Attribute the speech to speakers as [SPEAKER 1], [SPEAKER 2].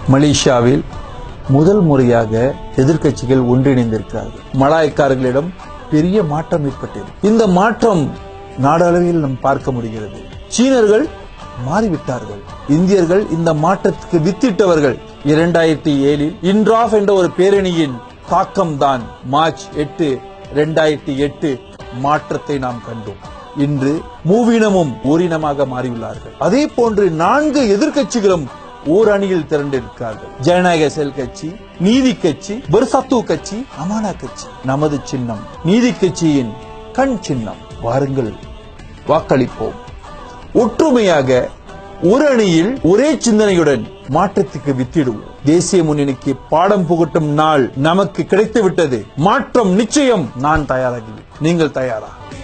[SPEAKER 1] மலேசியாவில் முதல் முறையாக எதிர்க்கட்சிகள் ஒன்றிணைந்திருக்கிறார்கள் மலாய்க்காரர்களிடம் பெரிய மாற்றம் ஏற்பட்டது இந்த மாற்றம் நாடளவில் நாம் பார்க்க முடிகிறது சீனர்கள் மாறிவிட்டார்கள் இந்தியர்கள் இந்த மாற்றத்துக்கு வித்திட்டவர்கள் இரண்டாயிரத்தி ஏழில் இன்ட்ராஃப் என்ற ஒரு பேரணியின் தாக்கம்தான் மார்ச் எட்டு இரண்டாயிரத்தி எட்டு மாற்றத்தை நாம் கண்டோம் இன்று மூவினமும் ஓரினமாக மாறியுள்ளார்கள் அதே போன்று நான்கு எதிர்க்கட்சிகளும் ஓர் அணியில் திரண்டிருக்கிறார்கள் ஜனநாயக செல் கட்சி நீதி கட்சி பெர்சத்து கட்சி அமானா கட்சி நமது சின்னம் நீதி கட்சியின் கண் சின்னம் வாருங்கள் வாக்களிப்போம் ஒற்றுமையாக ஒரு அணியில் ஒரே சிந்தனையுடன் மாற்றத்துக்கு வித்திடுவோம் தேசிய முன்னணிக்கு பாடம் புகட்டும் நாள் நமக்கு கிடைத்து விட்டது மாற்றம் நிச்சயம் நான் தயாராகி நீங்கள் தயாரா